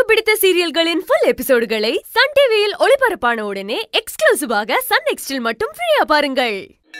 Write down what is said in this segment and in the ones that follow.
பிடித்த சீரியல்களின் full எபிசோடுகளை Sun டிவியில் ஒளிபரப்பான உடனே எக்ஸ்க்ளூசிவாக சன் நெக்ஸ்டில் மட்டும் ஃப்ரீயா பாருங்கள்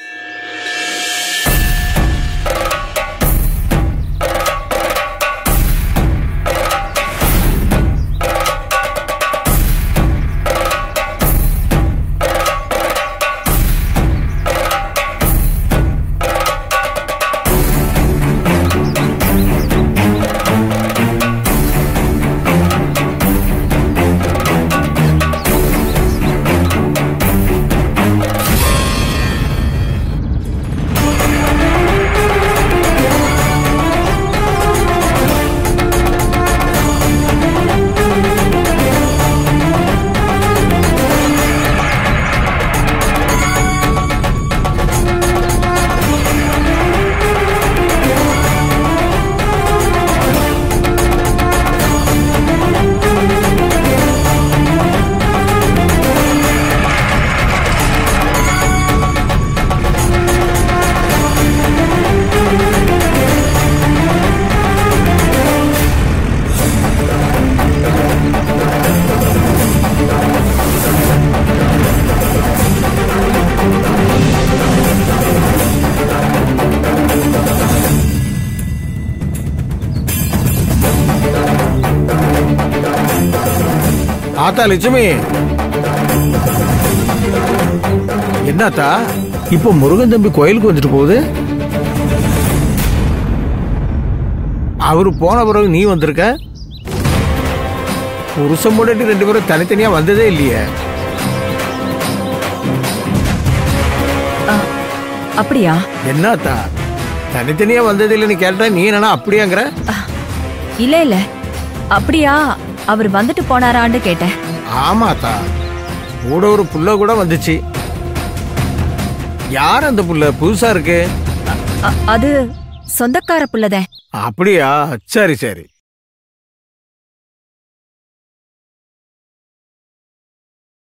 ஆத்தா லட்சுமி என்னத்தா இப்போ முருகன் தம்பி கோயிலுக்கு வந்துட்டு போகுது அவரு போன பிறகு நீ வந்திருக்க புருஷன் முன்னாடி ரெண்டு பேரும் தனித்தனியா வந்ததே இல்லையே அப்படியா என்னத்தா தனித்தனியா வந்தது இல்லைன்னு கேட்டா நீ என்னன்னா அப்படியாங்கிற இல்ல இல்ல அப்படியா அவர் வந்துட்டு போனாரான்னு கேட்டேன் ஆமாத்தா கூட ஒரு புள்ள கூட வந்துச்சு யார் அந்த புள்ள புதுசா இருக்கு அ- அது சொந்தக்கார புள்ளதே அப்படியா சரி சரி